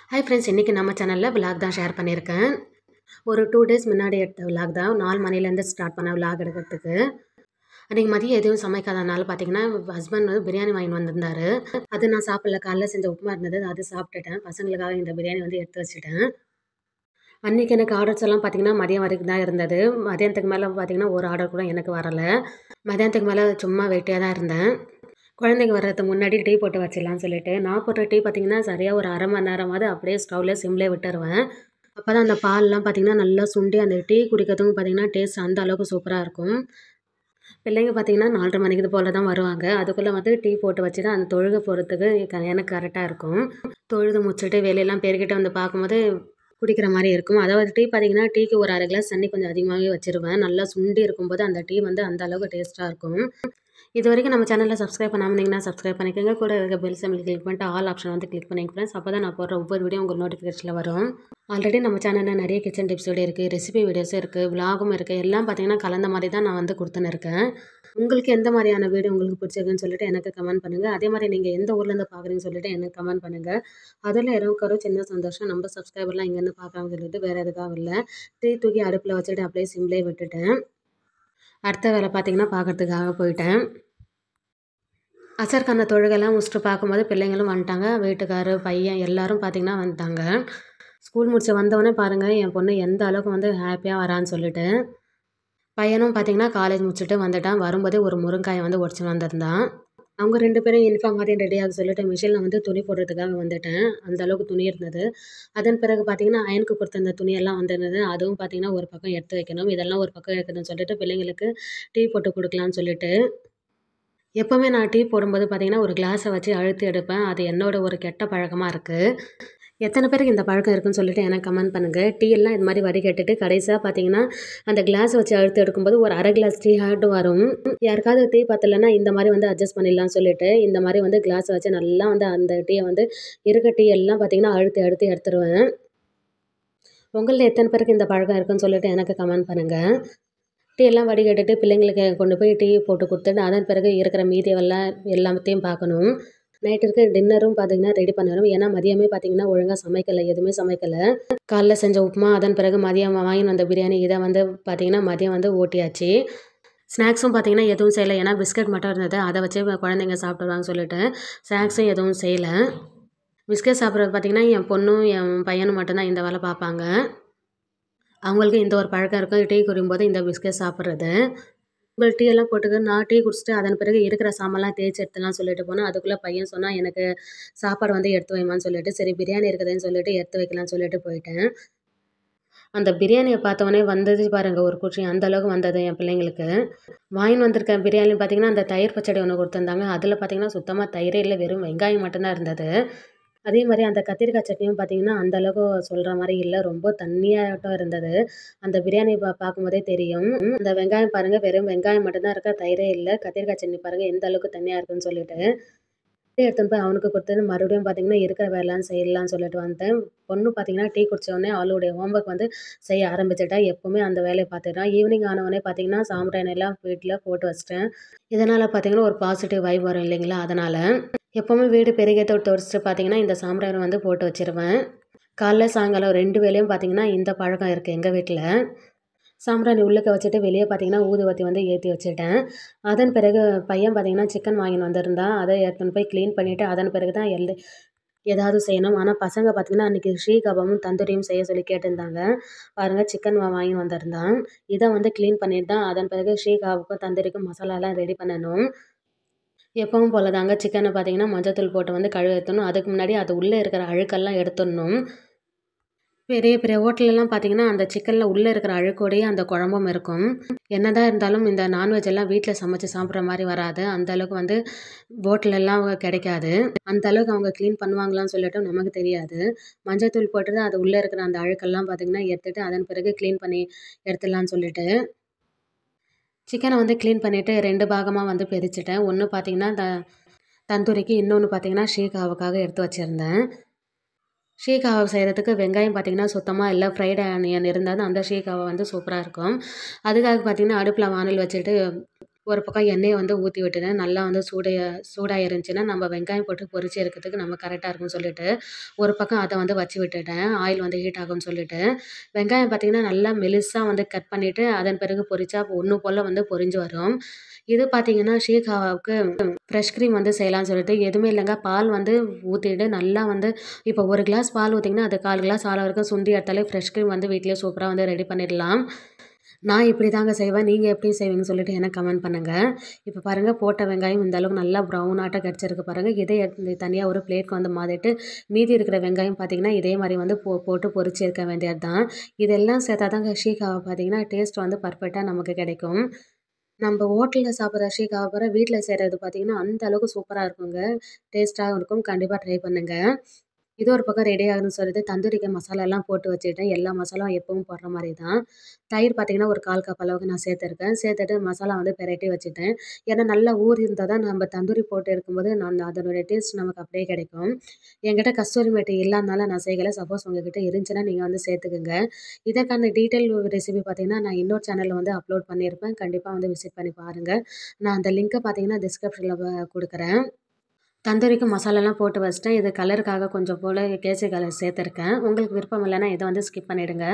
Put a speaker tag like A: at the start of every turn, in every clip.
A: hi friends இன்றைக்கி நம்ம சேனலில் விலாக் தான் ஷேர் பண்ணியிருக்கேன் ஒரு டூ டேஸ் முன்னாடி எடுத்த விலாக் தான் நாலு மணிலேருந்து ஸ்டார்ட் பண்ண விலாக் எடுக்கிறதுக்கு அன்றைக்கி மதியம் எதுவும் சமைக்காதனால பார்த்தீங்கன்னா ஹஸ்பண்ட் வந்து பிரியாணி வாங்கி வந்திருந்தாரு அது நான் சாப்பிடல காலைல செஞ்ச உப்புமா இருந்தது அது சாப்பிட்டுட்டேன் பசங்களுக்காக இந்த பிரியாணி வந்து எடுத்து வச்சுட்டேன் அன்றைக்கி எனக்கு ஆர்டர்ஸ் எல்லாம் பார்த்தீங்கன்னா மதியம் வரைக்கும் தான் இருந்தது மதியானத்துக்கு மேலே பார்த்தீங்கன்னா ஒரு ஆர்டர் கூட எனக்கு வரலை மதியானத்துக்கு மேலே சும்மா வெட்டியாக தான் இருந்தேன் குழந்தைங்க வர்றதுக்கு முன்னாடி டீ போட்டு வச்சிடலாம்னு சொல்லிட்டு நான் போட்ட டீ பார்த்தீங்கன்னா சரியாக ஒரு அரை மணி நேரமாவது அப்படியே ஸ்டவ்வில் சிம்லேயே விட்டுருவேன் அப்போ தான் அந்த பால்லாம் பார்த்தீங்கன்னா நல்லா சுண்டி அந்த டீ குடிக்கிறதுக்கும் பார்த்தீங்கன்னா டேஸ்ட் அந்த அளவுக்கு சூப்பராக இருக்கும் பிள்ளைங்க பார்த்தீங்கன்னா நாலரை மணிக்கு போல் தான் வருவாங்க அதுக்குள்ளே வந்து டீ போட்டு வச்சு தான் அந்த தொழுக போகிறதுக்கு க- எனக்கு கரெக்டாக இருக்கும் தொழுது முடிச்சுட்டு வெளியெல்லாம் பெருக்கிட்டு வந்து பார்க்கும்போது குடிக்கிற மாதிரி இருக்கும் அதாவது டீ பார்த்தீங்கன்னா டீக்கு ஒரு அரை கிளாஸ் தண்ணி கொஞ்சம் அதிகமாகவே வச்சிருவேன் நல்லா சுண்டி இருக்கும்போது அந்த டீ வந்து அந்த அளவுக்கு டேஸ்ட்டாக இருக்கும் இது வரைக்கும் நம்ம சேனலில் சப்ஸ்கிரைப் பண்ணாமீங்கன்னா சப்ஸ்கிரைப் பண்ணிக்கோங்க கூட இருக்க பெல் சிம்பிள் கிளிக் பண்ணிட்டு ஆல் ஆப்ஷன் வந்து கிளிக் பண்ணிக்க ஃப்ரெண்ட்ஸ் அப்போ தான் நான் போடுற ஒவ்வொரு வீடியோ உங்களுக்கு நோட்டிஃபிகேஷனில் வரும் ஆல்ரெடி நம்ம சேனலில் நிறைய கிச்சன் டிப்ஸ் வீடியோ இருக்குது ரெசிபி வீடியோஸும் இருக்குது விலாகும் இருக்குது எல்லாம் பார்த்தீங்கன்னா கலந்த மாதிரி தான் நான் வந்து கொடுத்துன்னு இருக்கேன் உங்களுக்கு எந்த மாதிரியான வீடியோ உங்களுக்கு பிடிச்சிருக்குன்னு சொல்லிட்டு எனக்கு கமெண்ட் பண்ணுங்கள் அதே மாதிரி நீங்கள் எந்த ஊர்லேருந்து பார்க்குறீங்கன்னு சொல்லிட்டு எனக்கு கமெண்ட் பண்ணுங்கள் அதில் எனக்கு ஒரு சின்ன சந்தோஷம் நம்ம சப்ஸ்கிரைபர்லாம் இங்கேருந்து பார்க்குறாங்க சொல்லிட்டு வேறு எதுக்காக இல்லை டீ தூக்கி அடுப்பில் வச்சுட்டு அப்படியே சிம்லேயே விட்டுட்டேன் அடுத்த வேலை பார்த்தீங்கன்னா பார்க்கறதுக்காக போயிட்டேன் அசர்கான தொழுகெல்லாம் முடிச்சுட்டு பார்க்கும்போது பிள்ளைங்களும் வந்துட்டாங்க வீட்டுக்காரு பையன் எல்லாரும் பார்த்தீங்கன்னா வந்துட்டாங்க ஸ்கூல் முடிச்சு வந்தவொடனே பாருங்கள் என் பொண்ணு எந்த அளவுக்கு வந்து ஹாப்பியாக வரான்னு சொல்லிட்டு பையனும் பார்த்தீங்கன்னா காலேஜ் முடிச்சுட்டு வந்துட்டான் வரும்போதே ஒரு முருங்காயை வந்து உடச்சி வந்திருந்தான் அவங்க ரெண்டு பேரும் யூனிஃபார்ம் மாதிரி ரெடி ஆக சொல்லிட்டு மிஷினில் வந்து துணி போடுறதுக்காக வந்துட்டேன் அந்த அளவுக்கு துணி இருந்தது அதன் பிறகு பார்த்தீங்கன்னா அயனுக்கு கொடுத்த துணியெல்லாம் வந்திருந்தது அதுவும் பார்த்தீங்கன்னா ஒரு பக்கம் எடுத்து வைக்கணும் இதெல்லாம் ஒரு பக்கம் எடுக்கணும்னு சொல்லிட்டு பிள்ளைங்களுக்கு டீ போட்டு கொடுக்கலான்னு சொல்லிட்டு எப்போவுமே நான் டீ போடும்போது பார்த்தீங்கன்னா ஒரு கிளாஸை வச்சு அழுத்தி எடுப்பேன் அது என்னோட ஒரு கெட்ட பழக்கமாக இருக்குது எத்தனை பேருக்கு இந்த பழக்கம் இருக்குன்னு சொல்லிட்டு எனக்கு கமெண்ட் பண்ணுங்கள் டீ எல்லாம் இது மாதிரி வடிகட்டிட்டு கடைசியாக பார்த்தீங்கன்னா அந்த கிளாஸ் வச்சு அழுத்தி எடுக்கும்போது ஒரு அரை கிளாஸ் டீ ஆட்டு வரும் யாருக்காவது டீ பத்தலைன்னா இந்த மாதிரி வந்து அட்ஜஸ்ட் பண்ணிடலாம்னு சொல்லிட்டு இந்த மாதிரி வந்து கிளாஸ் வச்சு நல்லா வந்து அந்த டீயை வந்து இருக்க டீ எல்லாம் பார்த்தீங்கன்னா அழுத்தி அழுத்தி எடுத்துருவேன் உங்களில் எத்தனை பேருக்கு இந்த பழக்கம் இருக்குன்னு சொல்லிட்டு எனக்கு கமெண்ட் பண்ணுங்கள் டீ எல்லாம் வடிகட்டிட்டு பிள்ளைங்களுக்கு கொண்டு போய் டீ போட்டு கொடுத்துட்டு அதன் பிறகு இருக்கிற மீதியெல்லாம் எல்லாத்தையும் பார்க்கணும் நைட்டுக்கு டின்னரும் பார்த்தீங்கன்னா ரெடி பண்ணணும் ஏன்னா மதியமே பார்த்தீங்கன்னா ஒழுங்காக சமைக்கலை எதுவுமே சமைக்கலை காலைல செஞ்ச உப்புமா அதன் பிறகு மதியம் வாங்கி வந்த பிரியாணி இதை வந்து பார்த்தீங்கன்னா மதியம் வந்து ஓட்டியாச்சு ஸ்நாக்ஸும் பார்த்தீங்கன்னா எதுவும் செய்யலை ஏன்னா பிஸ்கட் மட்டும் இருந்தது அதை வச்சு குழந்தைங்க சாப்பிடுவாங்கன்னு சொல்லிட்டு ஸ்நாக்ஸும் எதுவும் செய்யலை பிஸ்கட் சாப்பிட்றது பார்த்தீங்கன்னா என் பொண்ணும் என் பையனும் மட்டும்தான் இந்த வேலை பார்ப்பாங்க அவங்களுக்கு இந்த ஒரு பழக்கம் இருக்கும் டீ குடிக்கும்போது இந்த பிஸ்கட் சாப்பிட்றது உங்கள் டீ எல்லாம் போட்டுக்கு நான் டீ குடிச்சிட்டு அதன் பிறகு இருக்கிற சாமான்லாம் தேய்ச்சி எடுத்துலாம் சொல்லிட்டு போனேன் அதுக்குள்ளே பையன் சொன்னால் எனக்கு சாப்பாடு வந்து எடுத்து வைமான்னு சொல்லிட்டு சரி பிரியாணி இருக்குதுன்னு சொல்லிட்டு எடுத்து வைக்கலாம்னு சொல்லிட்டு போயிட்டேன் அந்த பிரியாணியை பார்த்தவொடனே வந்தது பாருங்க ஒரு குச்சி அந்த அளவுக்கு வந்தது என் பிள்ளைங்களுக்கு வாங்கின்னு வந்திருக்க பிரியாணி பார்த்தீங்கன்னா அந்த தயிர் பச்சடி ஒன்று கொடுத்துருந்தாங்க அதில் பார்த்தீங்கன்னா சுத்தமாக தயிரே இல்லை வெறும் வெங்காயம் மட்டும்தான் இருந்தது அதே மாதிரி அந்த கத்திரிக்காய் சட்னியும் பார்த்தீங்கன்னா அந்த அளவுக்கு சொல்கிற மாதிரி இல்லை ரொம்ப தண்ணியாட்டம் இருந்தது அந்த பிரியாணி பா பார்க்கும்போதே தெரியும் அந்த வெங்காயம் பாருங்கள் வெறும் வெங்காயம் மட்டும்தான் இருக்கா தயிரே இல்லை கத்திரிக்காய் சட்னி பாருங்கள் எந்த அளவுக்கு தண்ணியாக இருக்குன்னு சொல்லிட்டு டீ எடுத்துன்னு போய் அவனுக்கு கொடுத்துட்டு மறுபடியும் பார்த்தீங்கன்னா இருக்கிற வேலைலாம் செய்யலாம்னு சொல்லிட்டு வந்தேன் பொண்ணு பார்த்தீங்கன்னா டீ குடிச்ச உடனே அவளுடைய ஹோம்ஒர்க் வந்து செய்ய ஆரம்பிச்சிட்டா எப்போவுமே அந்த வேலையை பார்த்துட்டான் ஈவினிங் ஆனவொடனே பார்த்தீங்கன்னா சாம்பிராணி எல்லாம் வீட்டில் போட்டு வச்சிட்டேன் இதனால் பார்த்தீங்கன்னா ஒரு பாசிட்டிவ் வைப் வரும் இல்லைங்களா அதனால் எப்போவுமே வீடு பெருகே தொட்டு தொடச்சிட்டு பார்த்தீங்கன்னா இந்த சாம்பிராணி வந்து போட்டு வச்சிருவேன் காலைல சாயங்காலம் ரெண்டு வேலையும் பார்த்தீங்கன்னா இந்த பழக்கம் இருக்குது எங்கள் வீட்டில் சாம்பிராணி உள்ளுக்க வச்சுட்டு வெளியே பார்த்தீங்கன்னா ஊதுவத்தி வந்து ஏற்றி வச்சுட்டேன் அதன் பிறகு பையன் பார்த்தீங்கன்னா சிக்கன் வாங்கின்னு வந்திருந்தான் அதை எடுத்துன்னு போய் க்ளீன் பண்ணிவிட்டு அதன் பிறகு தான் எல்ல ஏதாவது செய்யணும் ஆனால் பசங்க பார்த்தீங்கன்னா அன்றைக்கி ஸ்ரீ கபாமும் தந்தூரியும் செய்ய சொல்லி கேட்டிருந்தாங்க பாருங்கள் சிக்கன் வாங்கி வந்திருந்தான் இதை வந்து க்ளீன் பண்ணிட்டு தான் அதன் பிறகு ஸ்ரீ கபாபுக்கும் தந்தூரிக்கும் மசாலாலாம் ரெடி பண்ணணும் எப்பவும் போல தாங்க சிக்கனை பார்த்தீங்கன்னா மஞ்சத்தூள் போட்டு வந்து கழுவி எடுத்துடணும் அதுக்கு முன்னாடி அது உள்ளே இருக்கிற அழுக்கெல்லாம் எடுத்துடணும் பெரிய பெரிய ஹோட்டலெல்லாம் பார்த்தீங்கன்னா அந்த சிக்கனில் உள்ளே இருக்கிற அழுக்கோடையே அந்த குழம்பும் இருக்கும் என்னதான் இருந்தாலும் இந்த நான்வெஜ் எல்லாம் வீட்டில் சமைச்சு சாப்பிட்ற மாதிரி வராது அந்த அளவுக்கு வந்து ஹோட்டலெல்லாம் கிடைக்காது அந்த அளவுக்கு அவங்க க்ளீன் பண்ணுவாங்களான்னு சொல்லிட்டு நமக்கு தெரியாது மஞ்சத்தூள் போட்டுட்டு அது உள்ளே இருக்கிற அந்த அழுக்கெல்லாம் பார்த்தீங்கன்னா எடுத்துட்டு அதன் பிறகு க்ளீன் பண்ணி எடுத்துடலான்னு சொல்லிட்டு சிக்கனை வந்து க்ளீன் பண்ணிவிட்டு ரெண்டு பாகமாக வந்து பிரிச்சுட்டேன் ஒன்று பார்த்தீங்கன்னா த தந்தூரிக்கு இன்னொன்று பார்த்தீங்கன்னா ஷீகாவுக்காக எடுத்து வச்சுருந்தேன் ஷீகாவை செய்கிறதுக்கு வெங்காயம் பார்த்தீங்கன்னா சுத்தமாக இல்லை ஃப்ரைட் ஆனியன் இருந்தால் தான் அந்த ஷீகாவை வந்து சூப்பராக இருக்கும் அதுக்காக பார்த்தீங்கன்னா அடுப்பில் வானல் வச்சுட்டு ஒரு பக்கம் எண்ணெயை வந்து ஊற்றி விட்டுட்டேன் நல்லா வந்து சூடைய சூடாக இருந்துச்சுன்னா நம்ம வெங்காயம் போட்டு பொரிச்சு எடுக்கிறதுக்கு நம்ம கரெக்டாக இருக்கும்னு சொல்லிட்டு ஒரு பக்கம் அதை வந்து வச்சு விட்டுட்டேன் ஆயில் வந்து ஹீட் ஆகும்னு சொல்லிட்டு வெங்காயம் பார்த்திங்கன்னா நல்லா மெலிசாக வந்து கட் பண்ணிவிட்டு அதன் பிறகு பொரிச்சா ஒன்று போல் வந்து பொரிஞ்சு வரும் இது பார்த்தீங்கன்னா ஷீகாவுக்கு ஃப்ரெஷ் க்ரீம் வந்து செய்யலாம்னு சொல்லிட்டு எதுவுமே இல்லைங்க பால் வந்து ஊற்றிட்டு நல்லா வந்து இப்போ ஒரு கிளாஸ் பால் ஊற்றிங்கன்னா அது கால் கிளாஸ் ஆள் வரைக்கும் சுண்டி எடுத்தாலே ஃப்ரெஷ் க்ரீம் வந்து வீட்டிலேயே சூப்பராக வந்து ரெடி பண்ணிடலாம் நான் இப்படி தாங்க செய்வேன் நீங்கள் எப்படி செய்வீங்கன்னு சொல்லிட்டு எனக்கு கமெண்ட் பண்ணுங்கள் இப்போ பாருங்கள் போட்ட வெங்காயம் இந்த அளவுக்கு நல்லா ப்ரௌன் ஆட்டம் கிடச்சிருக்கு பாருங்கள் இதை எடுத்து தனியாக ஒரு பிளேட்க்கு வந்து மாதிட்டு மீதி இருக்கிற வெங்காயம் பார்த்திங்கன்னா இதே மாதிரி வந்து போ போட்டு பொரிச்சு இருக்க வேண்டியது தான் இதெல்லாம் சேர்த்தா தாங்க ஷீகாவை பார்த்திங்கன்னா டேஸ்ட் வந்து பர்ஃபெக்டாக நமக்கு கிடைக்கும் நம்ம ஹோட்டலில் சாப்பிட்ற ஷீகாவை பிற வீட்டில் செய்கிறது பார்த்திங்கன்னா அந்த அளவுக்கு சூப்பராக இருக்குங்க டேஸ்ட்டாகவும் இருக்கும் கண்டிப்பாக ட்ரை பண்ணுங்கள் இது ஒரு பக்கம் ரெடி ஆகுதுன்னு சொல்லிட்டு தந்தூரிக்கு மசாலாலாம் போட்டு வச்சுட்டேன் எல்லா மசாலாவும் எப்பவும் போடுற மாதிரி தான் தயிர் பார்த்திங்கன்னா ஒரு கால் கப் அளவுக்கு நான் சேர்த்துருக்கேன் சேர்த்துட்டு மசாலா வந்து பெரட்டி வச்சுட்டேன் ஏன்னா நல்லா ஊறி இருந்தால் தான் நம்ம தந்தூரி போட்டு எடுக்கும்போது நான் அதனுடைய டேஸ்ட் நமக்கு அப்படியே கிடைக்கும் என்கிட்ட கஸ்தூரி மேட்டு இல்லாதனால நான் செய்யலை சப்போஸ் உங்ககிட்ட இருந்துச்சுன்னா நீங்கள் வந்து சேர்த்துக்குங்க இதற்கான டீட்டெயில் ரெசிபி பார்த்திங்கன்னா நான் இன்னொரு சேனலில் வந்து அப்லோட் பண்ணியிருப்பேன் கண்டிப்பாக வந்து விசிட் பண்ணி பாருங்கள் நான் அந்த லிங்க்கை பார்த்திங்கன்னா டிஸ்கிரிப்ஷனில் கொடுக்குறேன் தந்தூரிக்கு மசாலாலாம் போட்டு வச்சிட்டேன் இது கலருக்காக கொஞ்சம் போல் கேசரி கலர் சேர்த்துருக்கேன் உங்களுக்கு விருப்பம் இல்லைன்னா இதை வந்து ஸ்கிப் பண்ணிவிடுங்க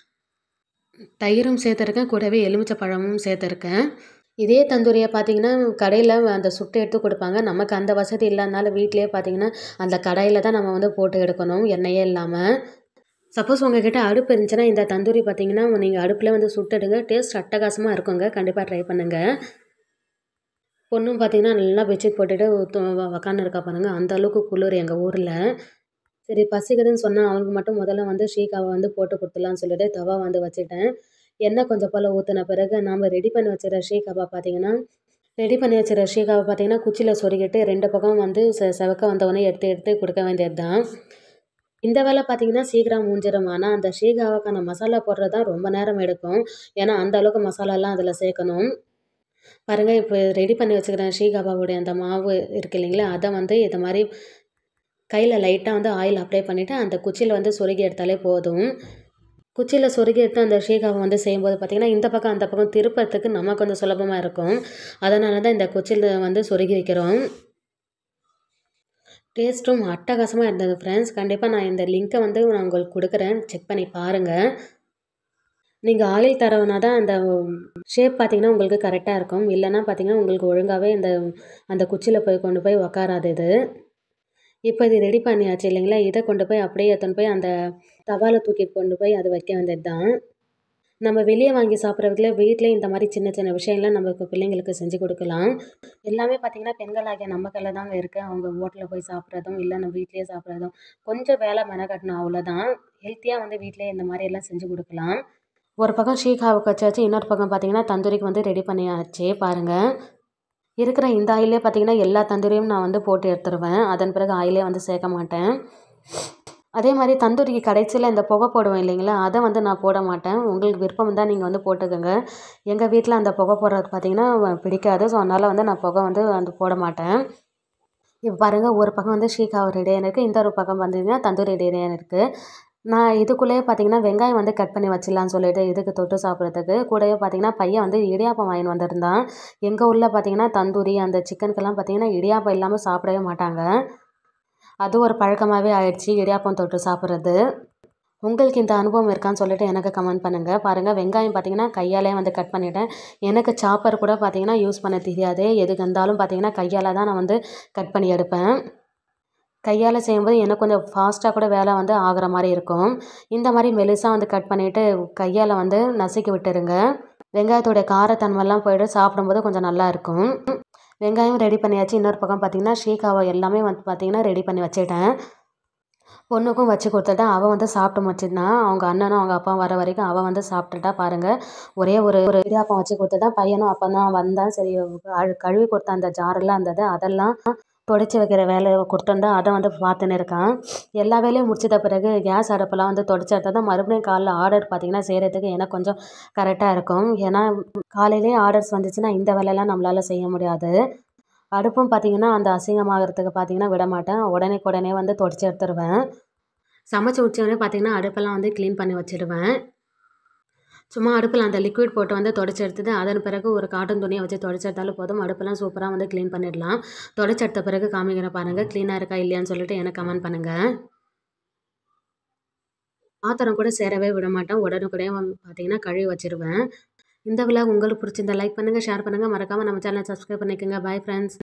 A: தயிரும் சேர்த்துருக்கேன் கூடவே எலுமிச்சை பழமும் சேர்த்துருக்கேன் இதே தந்தூரியை பார்த்தீங்கன்னா கடையில் அந்த சுட்டு எடுத்து கொடுப்பாங்க நமக்கு அந்த வசதி இல்லாதனால வீட்டிலேயே பார்த்தீங்கன்னா அந்த கடாயில் தான் நம்ம வந்து போட்டு எடுக்கணும் எண்ணெயே இல்லாமல் சப்போஸ் உங்ககிட்ட அடுப்பு இருந்துச்சுன்னா இந்த தந்தூரி பார்த்தீங்கன்னா நீங்கள் அடுப்பில் வந்து சுட்டுடுங்க டேஸ்ட் அட்டகாசமாக இருக்குங்க கண்டிப்பாக ட்ரை பண்ணுங்கள் பொண்ணும் பார்த்தீங்கன்னா நல்லா பெட்ஷீட் போட்டுட்டு உக்காந்து இருக்கா பாருங்கள் அந்த அளவுக்கு குளிர் எங்கள் ஊரில் சரி பசிக்குதுன்னு சொன்னால் அவனுக்கு மட்டும் முதல்ல வந்து ஷீக்காவை வந்து போட்டு கொடுத்துடலான்னு சொல்லிட்டு தவா வந்து வச்சுட்டேன் எண்ணெய் கொஞ்சம் போல் ஊற்றின பிறகு நாம் ரெடி பண்ணி வச்சுருக்க ஷீக்காவை பார்த்தீங்கன்னா ரெடி பண்ணி வச்சுருக்க ஷீக்காவை பார்த்தீங்கன்னா குச்சியில் சொருகிட்டு ரெண்டு பக்கம் வந்து செ செவக்க வந்தவொடனே எடுத்து எடுத்து கொடுக்க வேண்டியது தான் இந்த வேலை பார்த்தீங்கன்னா சீக்கிரம் முடிஞ்சிடும் ஆனால் அந்த ஷீகாவுக்கான மசாலா போடுறது தான் ரொம்ப நேரம் எடுக்கும் ஏன்னா அந்த அளவுக்கு மசாலாலாம் அதில் சேர்க்கணும் பாருங்கள் இப்போ ரெடி பண்ணி வச்சுக்கிறேன் ஷீகாபாவுடைய அந்த மாவு இருக்குது இல்லைங்களா அதை வந்து இதை மாதிரி கையில் லைட்டாக வந்து ஆயில் அப்ளை பண்ணிவிட்டு அந்த குச்சியில் வந்து சொருகி எடுத்தாலே போதும் குச்சியில் சொருகி எடுத்து அந்த ஷீகாவை வந்து செய்யும்போது பார்த்திங்கன்னா இந்த பக்கம் அந்த பக்கம் திருப்பறதுக்கு நமக்கு கொஞ்சம் சுலபமாக இருக்கும் அதனால தான் இந்த குச்சியில் வந்து சொருகி வைக்கிறோம் டேஸ்ட்டும் அட்டகாசமாக இருந்தது ஃப்ரெண்ட்ஸ் கண்டிப்பாக நான் இந்த லிங்க்கை வந்து நான் உங்களுக்கு கொடுக்குறேன் செக் பண்ணி பாருங்கள் நீங்கள் ஆயில் தரவுனா தான் அந்த ஷேப் பார்த்திங்கன்னா உங்களுக்கு கரெக்டாக இருக்கும் இல்லைன்னா பார்த்திங்கன்னா உங்களுக்கு ஒழுங்காகவே இந்த அந்த குச்சியில் போய் கொண்டு போய் உக்காராது இது இப்போ இது ரெடி பண்ணியாச்சு இல்லைங்களா இதை கொண்டு போய் அப்படியே எடுத்துன்னு போய் அந்த தவாவில் தூக்கிட்டு கொண்டு போய் அது வைக்க வேண்டியது தான் நம்ம வெளியே வாங்கி சாப்பிட்றதுல வீட்டிலே இந்த மாதிரி சின்ன சின்ன விஷயம்லாம் நமக்கு பிள்ளைங்களுக்கு செஞ்சு கொடுக்கலாம் எல்லாமே பார்த்திங்கன்னா பெண்களாகிய நம்ம கையில் தாங்க இருக்குது அவங்க ஹோட்டலில் போய் சாப்பிட்றதும் இல்லை நம்ம வீட்லேயே சாப்பிட்றதும் கொஞ்சம் வேலை மெனக்கட்டணும் அவ்வளோதான் ஹெல்த்தியாக வந்து வீட்டிலே இந்த மாதிரி எல்லாம் செஞ்சு கொடுக்கலாம் ஒரு பக்கம் ஷீகாவுக்கு வச்சாச்சு இன்னொரு பக்கம் பார்த்திங்கன்னா தந்தூரிக்கு வந்து ரெடி பண்ணியாச்சு பாருங்கள் இருக்கிற இந்த ஆயிலே பார்த்திங்கன்னா எல்லா தந்தூரியும் நான் வந்து போட்டு எடுத்துருவேன் அதன் பிறகு ஆயிலே வந்து சேர்க்க மாட்டேன் அதே மாதிரி தந்தூரிக்கு கடைசியில் இந்த புகை போடுவேன் இல்லைங்களா அதை வந்து நான் போட மாட்டேன் உங்களுக்கு விருப்பம் இருந்தால் நீங்கள் வந்து போட்டுக்கோங்க எங்கள் வீட்டில் அந்த புகை போடுறது பார்த்திங்கன்னா பிடிக்காது ஸோ அதனால் வந்து நான் புகை வந்து அந்த போட மாட்டேன் இப்போ பாருங்கள் ஒரு பக்கம் வந்து ஷீகாவை ரெடியாக இருக்குது இந்த ஒரு பக்கம் பார்த்தீங்கன்னா தந்தூரி ரெடியாக இருக்குது நான் இதுக்குள்ளேயே பார்த்தீங்கன்னா வெங்காயம் வந்து கட் பண்ணி வச்சிடலான்னு சொல்லிட்டு இதுக்கு தொட்டு சாப்பிட்றதுக்கு கூடவே பார்த்தீங்கன்னா பையன் வந்து இடியாப்பம் வாங்கின்னு வந்திருந்தான் எங்கள் ஊரில் பார்த்தீங்கன்னா தந்தூரி அந்த சிக்கனுக்கெல்லாம் பார்த்தீங்கன்னா இடியாப்பம் இல்லாமல் சாப்பிடவே மாட்டாங்க அது ஒரு பழக்கமாகவே ஆயிடுச்சு இடியாப்பம் தொட்டு சாப்பிட்றது உங்களுக்கு இந்த அனுபவம் இருக்கான்னு சொல்லிட்டு எனக்கு கமெண்ட் பண்ணுங்கள் பாருங்கள் வெங்காயம் பார்த்தீங்கன்னா கையாலே வந்து கட் பண்ணிட்டேன் எனக்கு சாப்பர் கூட பார்த்தீங்கன்னா யூஸ் பண்ண தெரியாது எதுக்கு இருந்தாலும் பார்த்தீங்கன்னா கையால் தான் நான் வந்து கட் பண்ணி எடுப்பேன் கையால் செய்யும்போது எனக்கு கொஞ்சம் ஃபாஸ்ட்டாக கூட வேலை வந்து ஆகிற மாதிரி இருக்கும் இந்த மாதிரி மெலிசாக வந்து கட் பண்ணிவிட்டு கையால் வந்து நசுக்கி விட்டுருங்க வெங்காயத்தோடைய காரத்தன்மைலாம் போய்ட்டு சாப்பிடும்போது கொஞ்சம் நல்லா இருக்கும் வெங்காயம் ரெடி பண்ணியாச்சு இன்னொரு பக்கம் பார்த்திங்கன்னா ஷீகாவை எல்லாமே வந்து பார்த்திங்கன்னா ரெடி பண்ணி வச்சுட்டேன் பொண்ணுக்கும் வச்சு கொடுத்துட்டேன் அவள் வந்து சாப்பிட்டு முடிச்சிருந்தான் அவங்க அண்ணனும் அவங்க அப்பாவும் வர வரைக்கும் அவள் வந்து சாப்பிட்டுட்டா பாருங்கள் ஒரே ஒரு ஒரு இடியாப்பம் வச்சு கொடுத்துட்டேன் பையனும் அப்போ தான் வந்தான் சரி அழு- கழுவி கொடுத்த அந்த ஜாரெல்லாம் இருந்தது அதெல்லாம் துடைச்சி வைக்கிற வேலை கொடுத்துருந்தா அதை வந்து பார்த்துன்னு இருக்கான் எல்லா வேலையும் முடிச்சிட்ட பிறகு கேஸ் அடுப்பெல்லாம் வந்து தொடச்சி எடுத்தால் தான் மறுபடியும் காலைல ஆர்டர் பார்த்திங்கன்னா செய்கிறதுக்கு எனக்கு கொஞ்சம் கரெக்டாக இருக்கும் ஏன்னா காலையிலேயே ஆர்டர்ஸ் வந்துச்சுன்னா இந்த வேலையெல்லாம் நம்மளால் செய்ய முடியாது அடுப்பும் பார்த்திங்கன்னா அந்த அசிங்கமாகறதுக்கு பார்த்திங்கன்னா விட மாட்டேன் உடனே உடனே வந்து தொடச்சி எடுத்துருவேன் சமைச்சு முடிச்சோடனே பார்த்திங்கன்னா அடுப்பெல்லாம் வந்து க்ளீன் பண்ணி வச்சிடுவேன் சும்மா அடுப்பில் அந்த லிக்விட் போட்டு வந்து தொடச்சி எடுத்துட்டு அதன் பிறகு ஒரு காட்டன் துணியை வச்சு தொடச்சி எடுத்தாலும் போதும் அடுப்பெல்லாம் சூப்பராக வந்து க்ளீன் பண்ணிடலாம் தொடச்சி எடுத்த பிறகு காமிக்கிற பாருங்கள் க்ளீனாக இருக்கா இல்லையான்னு சொல்லிட்டு எனக்கு கமெண்ட் பண்ணுங்கள் பாத்திரம் கூட சேரவே விட மாட்டேன் உடனுக்குடைய பார்த்தீங்கன்னா கழுவி வச்சிருவேன் இந்த விழா உங்களுக்கு பிடிச்சிருந்தா லைக் பண்ணுங்கள் ஷேர் பண்ணுங்கள் மறக்காமல் நம்ம சேனலை சப்ஸ்கிரைப் பண்ணிக்கோங்க பாய் ஃப்ரெண்ட்ஸ்